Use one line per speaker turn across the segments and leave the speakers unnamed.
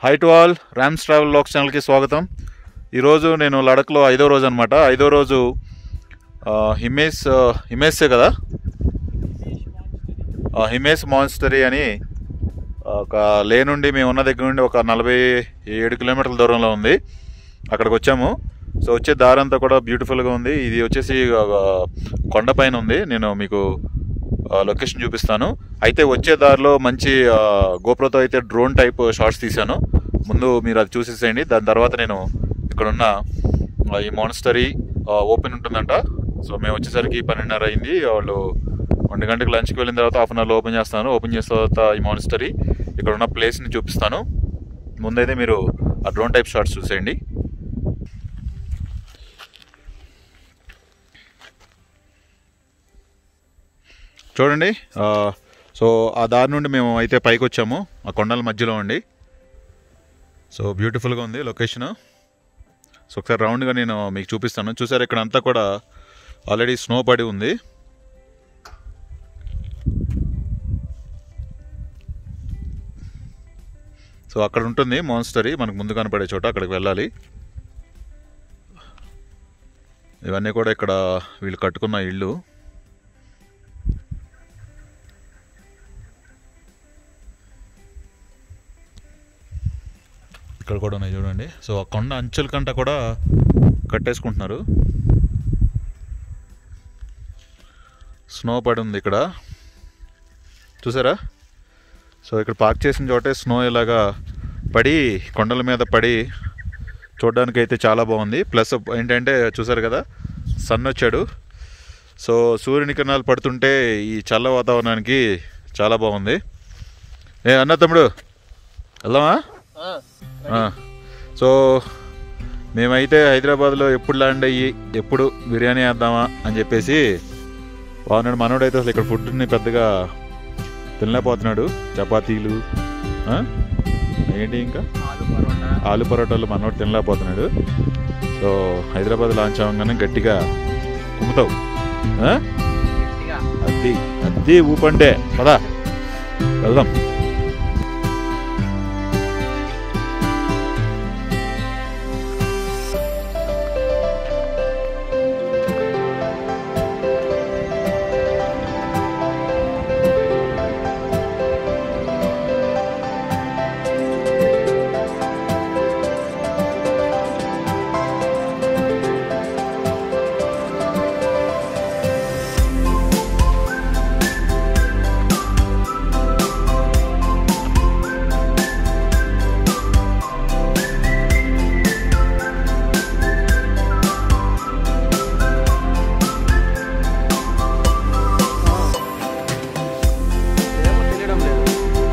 High to all Ram's travel logs ఛానల్కి స్వాగతం ఈరోజు నేను లడఖ్లో ఐదో రోజు అనమాట ఐదో రోజు ఆ, హిమేస్ ఆ, హిమేసే కదా ఆ, హిమేస్ మాన్స్టరీ అని ఒక లే నుండి మేము ఉన్న దగ్గర నుండి ఒక నలభై ఏడు కిలోమీటర్ల దూరంలో ఉంది అక్కడికి వచ్చాము సో వచ్చే దారి అంతా కూడా బ్యూటిఫుల్గా ఉంది ఇది వచ్చేసి ఒక కొండపైన ఉంది నేను మీకు ఆ, లొకేషన్ చూపిస్తాను అయితే వచ్చే దారిలో మంచి ఆ, గోప్రోతో అయితే డ్రోన్ టైప్ షార్ట్స్ తీశాను ముందు మీరు అది చూసేసేయండి దాని తర్వాత నేను ఇక్కడున్న ఆ, ఈ మానిస్టరీ ఓపెన్ ఉంటుందంట సో మేము వచ్చేసరికి పన్నెండున్నర అయింది వాళ్ళు ఒంటి గంటకి లంచ్కి వెళ్ళిన తర్వాత హాఫ్ అన్ అవర్లో ఓపెన్ చేస్తాను ఓపెన్ చేసిన తర్వాత ఈ మానిస్టరీ ఇక్కడ ఉన్న ప్లేస్ని చూపిస్తాను ముందైతే మీరు ఆ డ్రోన్ టైప్ షార్ట్స్ చూసేయండి చూడండి ఆ, సో ఆ దారి నుండి మేము అయితే పైకి వచ్చాము ఆ కొండల మధ్యలో ఉండి సో బ్యూటిఫుల్గా ఉంది లొకేషన్ సో ఒకసారి రౌండ్గా నేను మీకు చూపిస్తాను చూసారు ఇక్కడ అంతా కూడా ఆల్రెడీ స్నో పడి ఉంది సో అక్కడ ఉంటుంది మాన్స్టరీ మనకు ముందు కనపడే చోట అక్కడికి వెళ్ళాలి ఇవన్నీ కూడా ఇక్కడ వీళ్ళు కట్టుకున్న ఇళ్ళు ఇక్కడ కూడా ఉన్నాయి చూడండి సో ఆ కొండ అంచుల కంట కూడా కట్టేసుకుంటున్నారు స్నో పడి ఉంది ఇక్కడ చూసారా సో ఇక్కడ పార్క్ చేసిన చోటే స్నో ఇలాగా పడి కొండల మీద పడి చూడడానికి అయితే చాలా బాగుంది ప్లస్ ఏంటంటే చూసారు కదా సన్ వచ్చాడు సో సూర్యుని కిరణాలు పడుతుంటే ఈ చల్ల వాతావరణానికి చాలా బాగుంది ఏ అన్న తమ్ముడు వెళ్దామా ఆ, సో మేమైతే హైదరాబాద్లో ఎప్పుడు ల్యాండ్ అయ్యి ఎప్పుడు బిర్యానీ వేద్దామా అని చెప్పేసి బాగున్నాడు మనోడైతే అసలు ఇక్కడ ఫుడ్ని పెద్దగా తినలేకపోతున్నాడు చపాతీలు ఆ? ఏంటి ఇంకా
ఆలు పరోటా
ఆలు పరోటాలు మనోడు తినలేకపోతున్నాడు సో హైదరాబాద్ లాంచ్ అవ్వగానే గట్టిగా కుమ్ముతావు ఆ?
గట్టిగా
అద్ది అద్ది ఊపండే పదా వెళ్దాం
ఏమో తెలియడం లేదు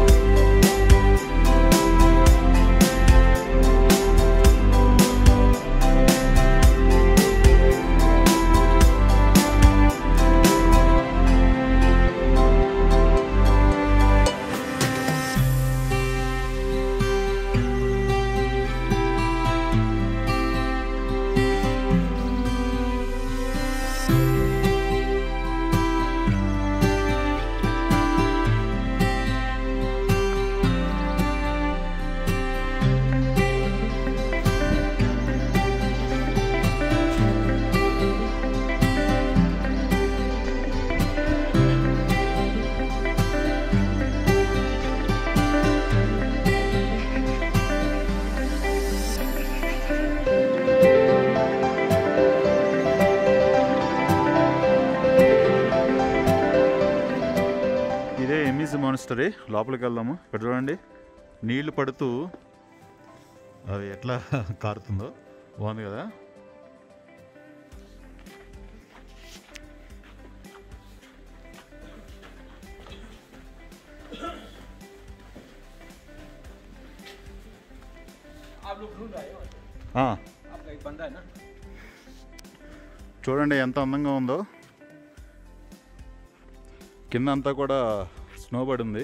ఇదే ఎమిజ్ మానిస్టరీ లోపలికి వెళ్దాము ఇక్కడ చూడండి నీళ్లు పడుతూ అది ఎట్లా కారుతుందో బాగుంది కదా
आप लोग ढूंढ रहे हो
ఆ,
आपका एक बंदा है ना
చూడండి ఎంత అందంగా ఉందో కింద అంతా కూడా స్నో పడి ఉంది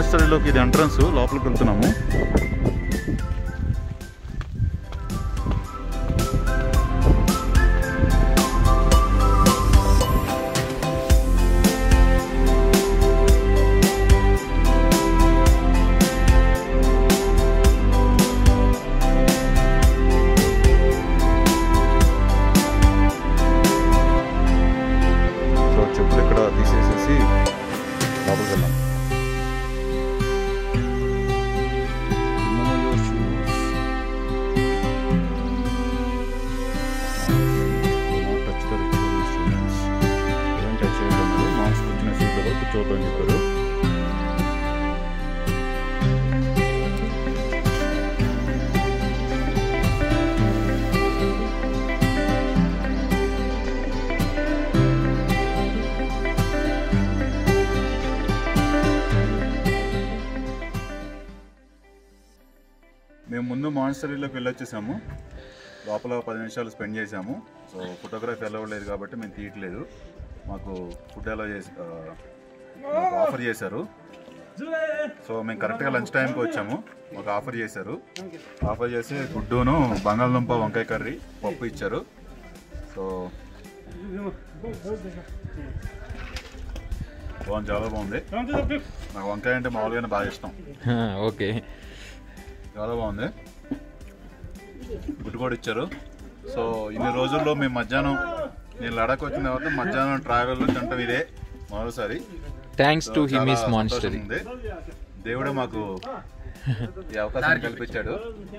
మాన్స్టరీలోకి ఇది ఎంట్రన్స్ లోపలికి వెళ్తున్నాము సో చెప్పులు ఇక్కడ తీసేసేసి లోపలికి వెళ్ళాం Remove your shoes. Do not touch the ritual instruments. ఏం టచ్ చేయలేదు మాస్క్ వచ్చిన సీట్లో కూర్చోవద్దని చెప్పారు మేము ముందు మాన్స్టరీలోకి వెళ్ళొచ్చేసాము లోపల పది నిమిషాలు స్పెండ్ చేసాము సో ఫోటోగ్రఫీ అలౌ లేదు కాబట్టి మేము తీయట్లేదు మాకు ఫుడ్ అలౌ చేసి ఆ, మాకు ఆఫర్ చేశారు సో మేము కరెక్ట్గా లంచ్ టైంకి వచ్చాము మాకు ఆఫర్ చేశారు ఆఫర్ చేసి గుడ్డును బంగాళదుంప వంకాయ కర్రీ పప్పు ఇచ్చారు సో బాగుంది చాలా బాగుంది నాకు వంకాయ అంటే మామూలుగానే బాగా ఇష్టం
ఓకే
చాలా బాగుంది గుడ్డు కూడా ఇచ్చారు సో ఇన్ని రోజుల్లో మేము మధ్యాహ్నం నేను లడాక్ వచ్చిన తర్వాత మధ్యాహ్నం ట్రావెల్ తింటాం ఇదే మరోసారి
థ్యాంక్స్
సో
టు
చాలా
హిమిస్
సంతోషం
మాన్స్టరీ
ఉంది. దేవుడే మాకు ఈ అవకాశం కల్పించాడు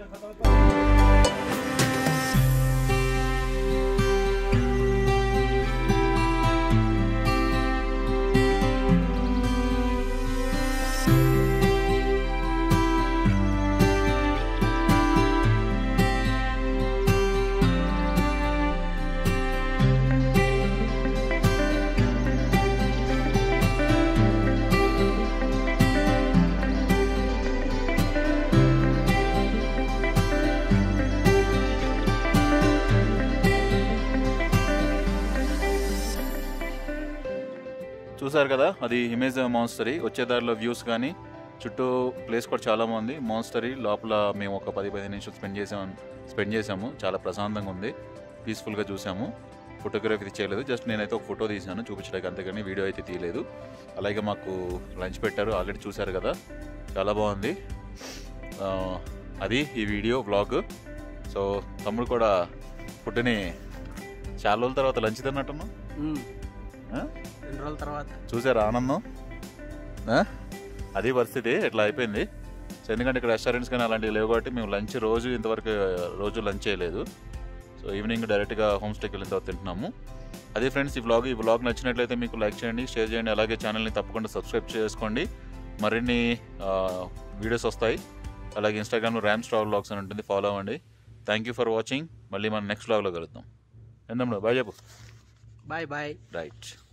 చూసారు కదా అది ఇమేజ్ మాన్స్టరీ వచ్చే దారిలో వ్యూస్ కానీ చుట్టూ ప్లేస్ కూడా చాలా బాగుంది మాన్స్టరీ లోపల మేము ఒక పది పదిహేను నిమిషాలు స్పెండ్ చేసాము స్పెండ్ చేసాము చాలా ప్రశాంతంగా ఉంది పీస్ఫుల్గా చూసాము ఫోటోగ్రఫీ చేయలేదు జస్ట్ నేనైతే ఒక ఫోటో తీశాను చూపించడానికి అంతేగాని వీడియో అయితే తీయలేదు అలాగే మాకు లంచ్ పెట్టారు ఆల్రెడీ చూసారు కదా చాలా బాగుంది ఆ, అది ఈ వీడియో వ్లాగ్ సో తమ్ముడు కూడా ఫుడ్ని చాలా రోజుల తర్వాత లంచ్ తిన్నట్టున్నా
రెండు రోజుల తర్వాత
చూసారా ఆనందం ఆ? అది పరిస్థితి ఇట్లా అయిపోయింది సో ఎందుకంటే ఇక్కడ రెస్టారెంట్స్ కానీ అలాంటివి లేవు కాబట్టి మేము లంచ్ రోజు ఇంతవరకు రోజు లంచ్ చేయలేదు సో ఈవినింగ్ డైరెక్ట్గా హోమ్ స్టేకి వెళ్ళిన తర్వాత తింటున్నాము అదే ఫ్రెండ్స్ ఈ వ్లాగ్ ఈ వ్లాగ్ నచ్చినట్లయితే మీకు లైక్ చేయండి షేర్ చేయండి అలాగే ఛానల్ని తప్పకుండా సబ్స్క్రైబ్ చేసుకోండి మరిన్ని వీడియోస్ వస్తాయి అలాగే ఇన్స్టాగ్రామ్లో ర్యామ్స్ ట్రావెల్ వ్లాగ్స్ అని ఉంటుంది ఫాలో అవ్వండి థ్యాంక్ యూ ఫర్ వాచింగ్ మళ్ళీ మనం నెక్స్ట్ వ్లాగ్లో కలుద్దాం ఎందమ్ముడు బాయ్ చెప్పు
బాయ్ బాయ్
రైట్